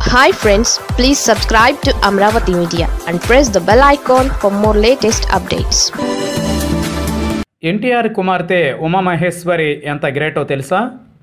hi friends please subscribe to Amaravati media and press the bell icon for more latest updates NTR కుమార్తె ఉమామహేశ్వరి ఎంత గ్రేటో తెలుసా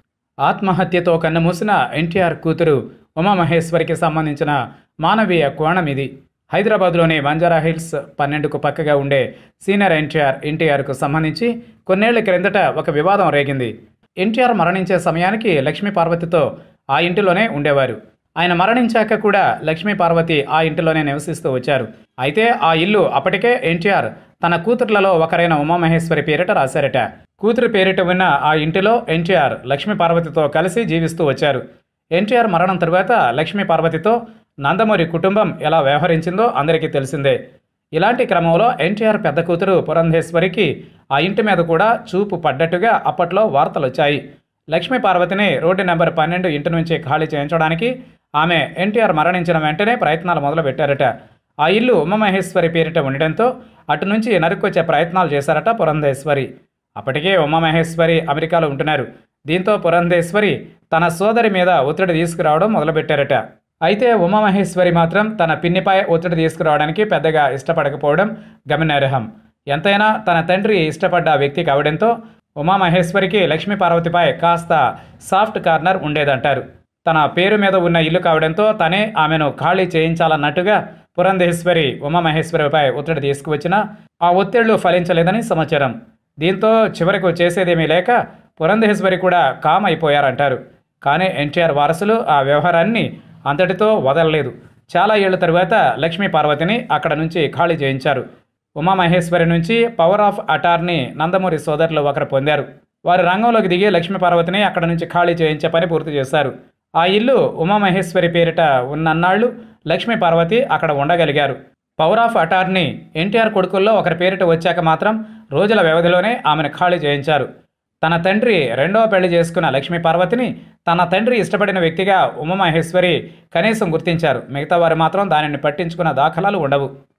ఆత్మహత్యతో కన్నుమూసిన ఎన్టీఆర్ కూతురు ఉమామహేశ్వరికి సంబంధించిన మానవీయ కోణం ఇది హైదరాబాద్లోని బంజారా హిల్స్ పన్నెండుకు పక్కగా ఉండే సీనియర్ ఎన్టీఆర్ ఎన్టీఆర్కు సంబంధించి కొన్నేళ్ల క్రిందట ఒక వివాదం రేగింది ఎన్టీఆర్ మరణించే సమయానికి లక్ష్మీ పార్వతితో ఆ ఇంటిలోనే ఉండేవారు ఆయన మరణించాక కూడా లక్ష్మీ పార్వతి ఆ ఇంటిలోనే నివసిస్తూ వచ్చారు అయితే ఆ ఇల్లు అప్పటికే ఎన్టీఆర్ తన కూతుర్లలో ఒకరైన ఉమామహేశ్వరి పేరిట రాశారట కూతురు పేరిట ఉన్న ఆ ఇంటిలో ఎన్టీఆర్ లక్ష్మీ పార్వతితో కలిసి జీవిస్తూ వచ్చారు ఎన్టీఆర్ మరణం తరువాత లక్ష్మీ పార్వతితో నందమూరి కుటుంబం ఎలా వ్యవహరించిందో అందరికీ తెలిసిందే ఇలాంటి క్రమంలో ఎన్టీఆర్ పెద్ద కూతురు పురంధేశ్వరికి ఆ ఇంటి మీద కూడా చూపు పడ్డట్టుగా అప్పట్లో వార్తలు వచ్చాయి లక్ష్మీ పార్వతిని రోడ్డు నెంబర్ పన్నెండు ఇంటి నుంచి ఖాళీ చేయించడానికి ఆమె ఎన్టీఆర్ మరణించిన వెంటనే ప్రయత్నాలు మొదలుపెట్టారట ఆ ఇల్లు ఉమామహేశ్వరి పేరిట ఉండడంతో అటు నుంచి నరుక్కొచ్చే ప్రయత్నాలు చేశారట పురంధేశ్వరి అప్పటికే ఉమామహేశ్వరి అమెరికాలో ఉంటున్నారు దీంతో పురంధేశ్వరి తన సోదరి మీద ఒత్తిడి తీసుకురావడం మొదలుపెట్టారట అయితే ఉమామహేశ్వరి మాత్రం తన పిన్నిపై ఒత్తిడి తీసుకురావడానికి పెద్దగా ఇష్టపడకపోవడం గమనార్హం ఎంతైనా తన తండ్రి ఇష్టపడ్డ వ్యక్తి కావడంతో ఉమామహేశ్వరికి లక్ష్మీ పార్వతిపై కాస్త సాఫ్ట్ కార్నర్ ఉండేదంటారు తన పేరు మీద ఉన్న ఇల్లు కావడంతో తనే ఆమెను ఖాళీ చేయించాలన్నట్టుగా పురంధేశ్వరి ఉమామహేశ్వరిపై ఒత్తిడి తీసుకువచ్చినా ఆ ఒత్తిళ్లు ఫలించలేదని సమాచారం దీంతో చివరకు చేసేదేమీ లేక పురంధేశ్వరి కూడా కామ్ అయిపోయారంటారు కానీ ఎన్టీఆర్ వారసులు ఆ వ్యవహారాన్ని అంతటితో వదలలేదు చాలా ఏళ్ల తరువాత లక్ష్మీ పార్వతిని అక్కడ నుంచి ఖాళీ చేయించారు ఉమామహేశ్వరి నుంచి పవర్ ఆఫ్ అటార్నీ నందమూరి సోదరులు ఒకరు పొందారు వారు రంగంలోకి దిగి లక్ష్మీ పార్వతిని అక్కడ నుంచి ఖాళీ చేయించే పని పూర్తి చేశారు ఆ ఇల్లు ఉమామహేశ్వరి పేరిట ఉన్నన్నాళ్ళు లక్ష్మీ పార్వతి అక్కడ ఉండగలిగారు పవర్ ఆఫ్ అటార్నీ ఎన్టీఆర్ కొడుకుల్లో ఒకరి పేరిట వచ్చాక మాత్రం రోజుల వ్యవధిలోనే ఆమెను ఖాళీ చేయించారు తన తండ్రి రెండవ పెళ్లి చేసుకున్న లక్ష్మీ పార్వతిని తన తండ్రి ఇష్టపడిన వ్యక్తిగా ఉమామహేశ్వరి కనీసం గుర్తించారు మిగతా వారు మాత్రం దానిని పట్టించుకున్న దాఖలాలు ఉండవు